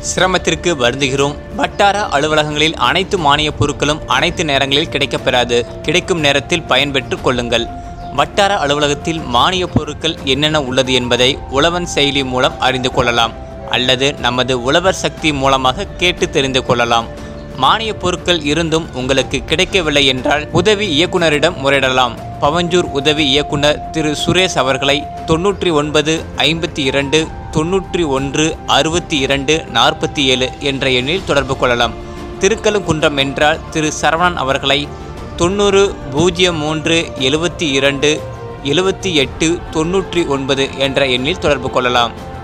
சிரமத்திற்கு வருந்துகிறோம் வட்டார அலுவலகங்களில் அனைத்து மானியப் பொருட்களும் அனைத்து நேரங்களில் கிடைக்கப்பெறாது கிடைக்கும் நேரத்தில் பயன்பெற்றுக் கொள்ளுங்கள் வட்டார அலுவலகத்தில் மானியப் பொருட்கள் என்னென்ன உள்ளது என்பதை உழவன் செயலி மூலம் அறிந்து கொள்ளலாம் அல்லது நமது உழவர் சக்தி மூலமாக கேட்டு தெரிந்து கொள்ளலாம் மானியப் பொருட்கள் இருந்தும் உங்களுக்கு கிடைக்கவில்லை என்றால் உதவி இயக்குனரிடம் முறையிடலாம் பவஞ்சூர் உதவி இயக்குனர் திரு சுரேஷ் அவர்களை தொண்ணூற்றி ஒன்பது ஐம்பத்தி இரண்டு தொண்ணூற்றி ஒன்று அறுபத்தி இரண்டு நாற்பத்தி ஏழு என்ற எண்ணில் தொடர்பு கொள்ளலாம் திருக்கழுங்குன்றம் என்றால் திரு சரவணன் அவர்களை தொண்ணூறு பூஜ்ஜியம் மூன்று எழுபத்தி இரண்டு எழுபத்தி எட்டு தொண்ணூற்றி ஒன்பது என்ற எண்ணில் தொடர்பு கொள்ளலாம்